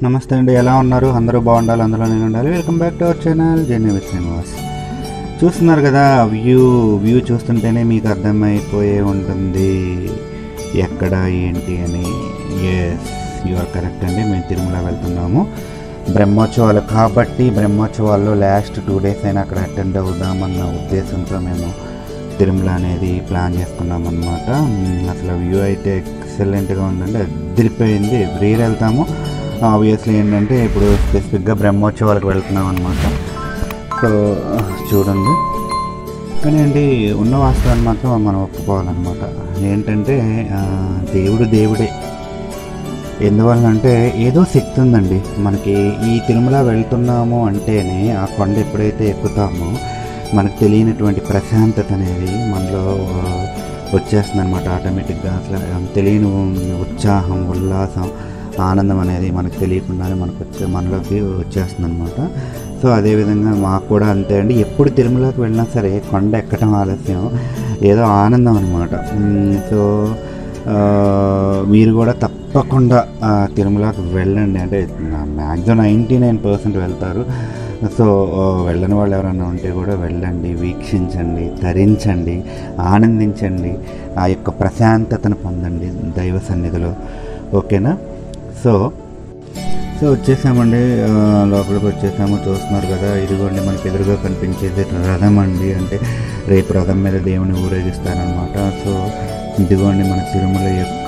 నమస్తే అండి ఎలా ఉన్నారు అందరూ బాగుండాలి అందులో నేను ఉండాలి welcome back to our channel journey with Srinivas చూస్తున్నారు కదా వ్యూ వ్యూ చూస్తుంటేనే మీకు అర్థమైపోయే ఉంటుంది ఎక్కడ ఏంటి అని ఎస్ యు ఆర్ కరెక్ట్ అండి మేము తిరుమల వెళ్తున్నాము బ్రహ్మోత్సవాలు కాబట్టి బ్రహ్మోత్సవాల్లో లాస్ట్ టూ డేస్ అయినా అక్కడ అటెండ్ అవుదామన్న ఉద్దేశంతో మేము తిరుమల అనేది ప్లాన్ చేసుకున్నాం అనమాట అసలు వ్యూ అయితే ఎక్సలెంట్గా ఉందండి అదిరిపోయింది ఎవ్రీ ఇయర్ వెళ్తాము ఆబ్వియస్లీ ఏంటంటే ఇప్పుడు స్పెసిఫిక్గా బ్రహ్మోత్సవాలకు వెళ్తున్నాం అనమాట సో చూడండి కానీ అండి ఉన్న వాస్తవాన్ని మాత్రం మనం ఒప్పుకోవాలన్నమాట ఏంటంటే ఆ, దేవుడు దేవుడే ఎందువల్ల అంటే ఏదో శక్తి ఉందండి మనకి ఈ తిరుమల వెళ్తున్నాము అంటేనే ఆ కొండ ఎప్పుడైతే ఎక్కుతామో మనకు తెలియనటువంటి ప్రశాంతత అనేది మనలో ఆ, వచ్చేస్తుంది అనమాట ఆటోమేటిక్గా అసలు తెలియని ఉత్సాహం ఉల్లాసం ఆనందం అనేది మనకు తెలియకుండానే మనకు వచ్చే మనలోకి వచ్చేస్తుంది అనమాట సో అదేవిధంగా మాకు కూడా అంతే అండి ఎప్పుడు తిరుమలకి వెళ్ళినా సరే కొండ ఎక్కడం ఆలస్యం ఏదో ఆనందం అనమాట సో ఆ, మీరు కూడా తప్పకుండా ఆ, తిరుమలకి వెళ్ళండి అంటే మ్యాక్సిమం నైంటీ నైన్ పర్సెంట్ వెళ్తారు సో ఆ, వెళ్ళని వాళ్ళు ఎవరైనా ఉంటే కూడా వెళ్ళండి వీక్షించండి ధరించండి ఆనందించండి ఆ యొక్క ప్రశాంతతను పొందండి దైవ సన్నిధిలో ఓకేనా సో సో వచ్చేసామండి ఆ, లోపలికి వచ్చేసాము చూస్తున్నారు కదా ఇదిగోండి మనకి ఎదురుగా కనిపించేది రథం అండి అంటే రేపు రథం మీద దేవుని ఊరేగిస్తారనమాట సో ఇదిగోండి మన తిరుమల యొక్క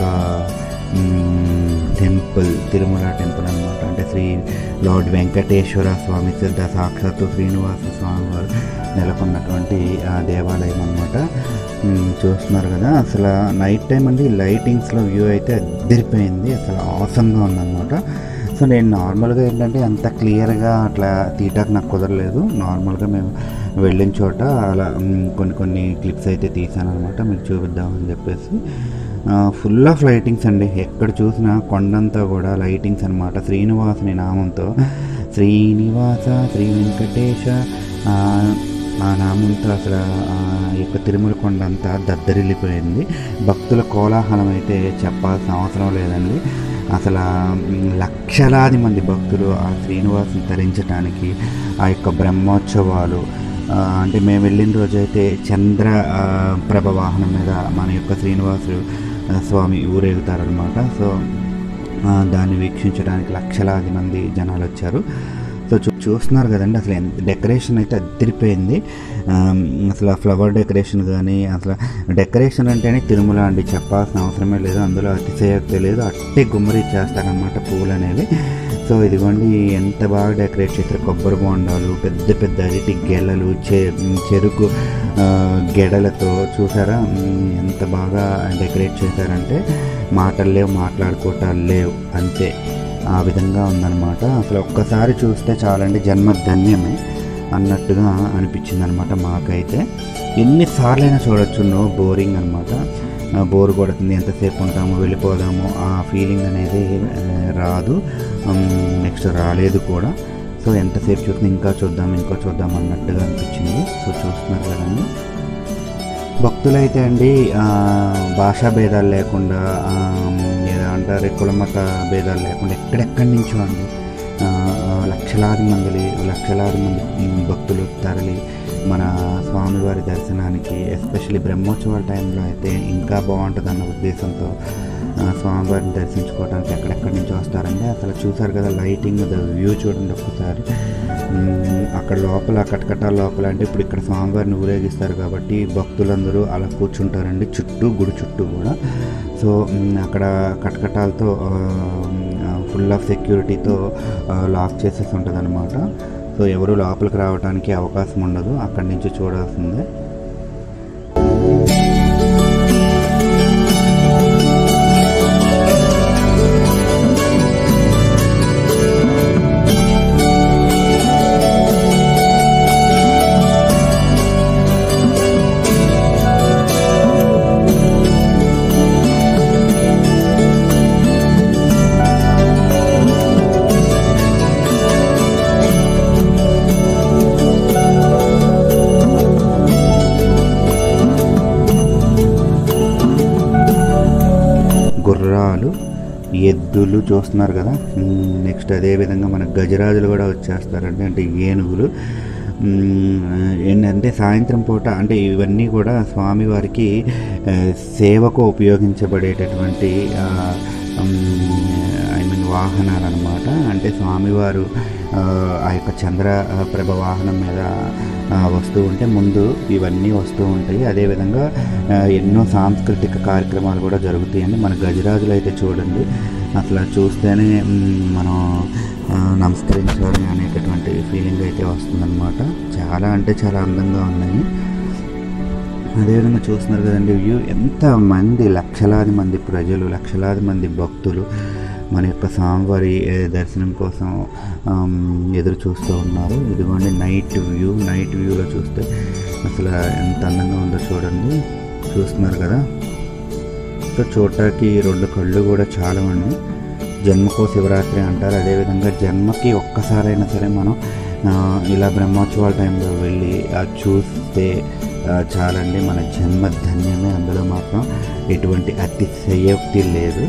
మ్, టెంపుల్ తిరుమల టెంపుల్ అనమాట అంటే శ్రీ లార్డ్ వెంకటేశ్వర స్వామి సిద్ధ సాక్షాత్తు శ్రీనివాస స్వామి వారు నెలకొన్నటువంటి ఆ దేవాలయం అనమాట చూస్తున్నారు కదా అసలు నైట్ టైం అండి లైటింగ్స్లో వ్యూ అయితే అదిరిపోయింది అసలు అవసరంగా ఉందన్నమాట సో నేను నార్మల్గా ఏంటంటే అంత క్లియర్గా అట్లా తీయటానికి నాకు కుదరలేదు నార్మల్గా మేము వెళ్ళిన చోట అలా మ్, కొన్ని కొన్ని క్లిప్స్ అయితే తీసాను అనమాట మీకు చూపిద్దామని చెప్పేసి ఫుల్ ఆఫ్ లైటింగ్స్ అండి ఎక్కడ చూసినా కొండంతా కూడా లైటింగ్స్ అనమాట శ్రీనివాసుని నామంతో శ్రీనివాస శ్రీ వెంకటేశ ఆ, ఆ నామంతో అసలు ఆ యొక్క తిరుమల కొండ అంతా దద్దరిల్లిపోయింది భక్తుల కోలాహలం అయితే చెప్పాల్సిన అవసరం లేదండి అసలు మ్, లక్షలాది మంది భక్తులు ఆ శ్రీనివాసుని తరించడానికి ఆ యొక్క బ్రహ్మోత్సవాలు ఆ, అంటే మేము వెళ్ళిన రోజు అయితే చంద్ర ఆ, ప్రభ వాహనం మీద మన యొక్క శ్రీనివాసు ఆ, స్వామి ఊరేగుతారనమాట సో ఆ, దాన్ని వీక్షించడానికి లక్షలాది మంది జనాలు వచ్చారు సో చూ చూస్తున్నారు కదండి అసలు ఎంత డెకరేషన్ అయితే అదిరిపోయింది ఆమ్, అసలు ఆ ఫ్లవర్ డెకరేషన్ కానీ అసలు డెకరేషన్ అంటేనే తిరుమల అండి చెప్పాల్సిన అవసరమే లేదు అందులో అతిశయోక్తి లేదు అట్టే గుమ్మరి చేస్తారనమాట పూలు అనేవి సో ఇదిగోండి ఎంత బాగా డెకరేట్ చేశారు కొబ్బరి బొండాలు పెద్ద పెద్ద అరటి గెలలు చె చెరుకు ఆ, గెడలతో చూసారా మ్, ఎంత బాగా డెకరేట్ చేశారంటే మాటలు లేవు మాట్లాడుకోవటాలు లేవు అంతే ఆ విధంగా ఉందన్నమాట అసలు ఒక్కసారి చూస్తే చాలండి జన్మ ధన్యమే అన్నట్టుగా అనిపించింది అనమాట మాకైతే ఎన్నిసార్లైనా చూడొచ్చు నో బోరింగ్ అనమాట బోర్ కొడుతుంది ఎంతసేపు ఉంటాము వెళ్ళిపోదాము ఆ ఫీలింగ్ అనేది ఆ, రాదు నెక్స్ట్ రాలేదు కూడా సో ఎంతసేపు చూసినా ఇంకా చూద్దాం ఇంకా చూద్దాం అన్నట్టుగా అనిపించింది సో చూస్తున్నారు కదండి భక్తులైతే అండి ఆ, భాషా భేదాలు లేకుండా ఆ, ఏదో అంటారు కులమత భేదాలు లేకుండా ఎక్కడెక్కడి నుంచో అండి ఆ, ఆ, లక్షలాది మంది లక్షలాది మంది ఉమ్, భక్తులు తరలి మన స్వామివారి దర్శనానికి ఎస్పెషల్లీ బ్రహ్మోత్సవాల టైంలో అయితే ఇంకా బాగుంటుంది అన్న ఉద్దేశంతో ఆ, స్వామివారిని దర్శించుకోవడానికి ఎక్కడెక్కడి నుంచి వస్తారండి అసలు చూసారు కదా లైటింగ్ ద వ్యూ చూడండి ఒక్కసారి మ్మ్, అక్కడ లోపల కటకటాల లోపల అంటే ఇప్పుడు ఇక్కడ స్వామివారిని ఊరేగిస్తారు కాబట్టి భక్తులందరూ అలా కూర్చుంటారండి చుట్టూ గుడి చుట్టూ కూడా సో మ్మ్, అక్కడ కటకటాలతో ఫుల్ ఆఫ్ సెక్యూరిటీతో లాక్ చేసేసి ఉంటుంది అనమాట సో ఎవరు లోపలికి రావడానికి అవకాశం ఉండదు అక్కడి నుంచి చూడాల్సిందే భక్తులు చూస్తున్నారు కదా నెక్స్ట్ అదేవిధంగా మన గజరాజులు కూడా వచ్చేస్తారండి అంటే ఏనుగులు మ్మ్, ఏంటంటే సాయంత్రం పూట అంటే ఇవన్నీ కూడా స్వామివారికి ఆ, సేవకు ఉపయోగించబడేటటువంటి ఐ మీన్ వాహనాలు అనమాట అంటే స్వామివారు ఆ, ఆ యొక్క చంద్ర ప్రభ వాహనం మీద ఆ, వస్తూ ఉంటే ముందు ఇవన్నీ వస్తూ ఉంటాయి అదేవిధంగా ఆ, ఎన్నో సాంస్కృతిక కార్యక్రమాలు కూడా జరుగుతాయండి మన గజరాజులు అయితే చూడండి అసలు చూస్తేనే మ్, మనం ఆ, నమస్కరించాలి అనేటటువంటి ఫీలింగ్ అయితే వస్తుందన్నమాట చాలా అంటే చాలా అందంగా ఉన్నాయి అదేవిధంగా చూస్తున్నారు కదండి వ్యూ ఎంతమంది లక్షలాది మంది ప్రజలు లక్షలాది మంది భక్తులు మన యొక్క స్వామివారి ఏ, దర్శనం కోసం ఆమ్, ఎదురు చూస్తూ ఉన్నారు ఇదిగోండి నైట్ వ్యూ నైట్ వ్యూలో చూస్తే అసలు ఎంత అందంగా ఉందో చూడండి చూస్తున్నారు కదా సో చూడటానికి రెండు కళ్ళు కూడా చాలా అండి జన్మకో శివరాత్రి అంటారు అదేవిధంగా జన్మకి ఒక్కసారైనా సరే మనం ఆ, ఇలా బ్రహ్మోత్సవాల టైంలో వెళ్ళి ఆ చూస్తే ఆ, చాలండి మన జన్మ ధన్యమే అందులో మాత్రం ఎటువంటి అతిశయోక్తి లేదు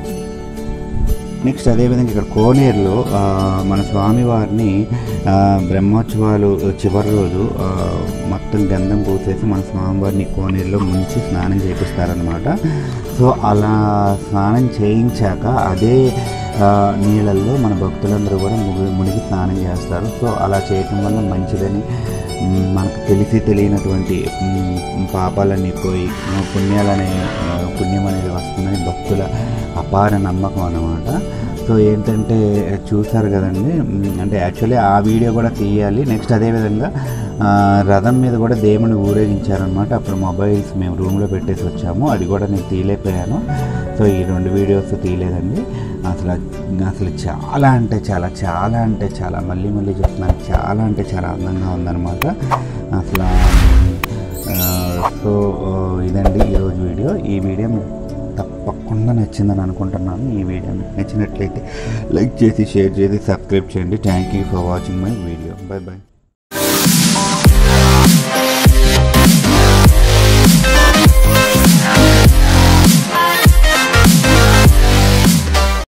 నెక్స్ట్ అదేవిధంగా ఇక్కడ కోనేరులో ఆ, మన స్వామివారిని ఆ, బ్రహ్మోత్సవాలు చివరి రోజు ఆ, మొత్తం గంధం పూసేసి మన స్వామివారిని కోనేరులో ముంచి స్నానం చేపిస్తారనమాట సో అలా స్నానం చేయించాక అదే ఆ, నీళ్ళల్లో మన భక్తులందరూ కూడా ముగి మునిగి స్నానం చేస్తారు సో అలా చేయటం వల్ల మంచిదని మ్, మనకు తెలిసి తెలియనటువంటి మ్, పాపాలన్నీ పోయి ఆ, పుణ్యాలనే ఆ, పుణ్యం అనేది వస్తుందని భక్తుల అపార నమ్మకం అన్నమాట సో ఏంటంటే చూసారు కదండి మ్, అంటే యాక్చువల్లీ ఆ వీడియో కూడా తీయాలి నెక్స్ట్ అదేవిధంగా ఆ, రథం మీద కూడా దేవుని ఊరేగించారనమాట అప్పుడు మొబైల్స్ మేము రూమ్లో పెట్టేసి వచ్చాము అది కూడా నేను తీయలేకపోయాను సో ఈ రెండు వీడియోస్ తీయలేదండి అసలు అసలు చాలా అంటే చాలా చాలా అంటే చాలా మళ్ళీ మళ్ళీ చెప్తున్నాను చాలా అంటే చాలా అందంగా ఉందన్నమాట అసలు ఆ, సో ఆ, ఇదండి ఈరోజు వీడియో ఈ వీడియో మీకు తప్పకుండా నచ్చిందని అనుకుంటున్నాను ఈ వీడియో మీకు నచ్చినట్లయితే లైక్ చేసి షేర్ చేసి సబ్స్క్రైబ్ చేయండి thank you for watching my video bye bye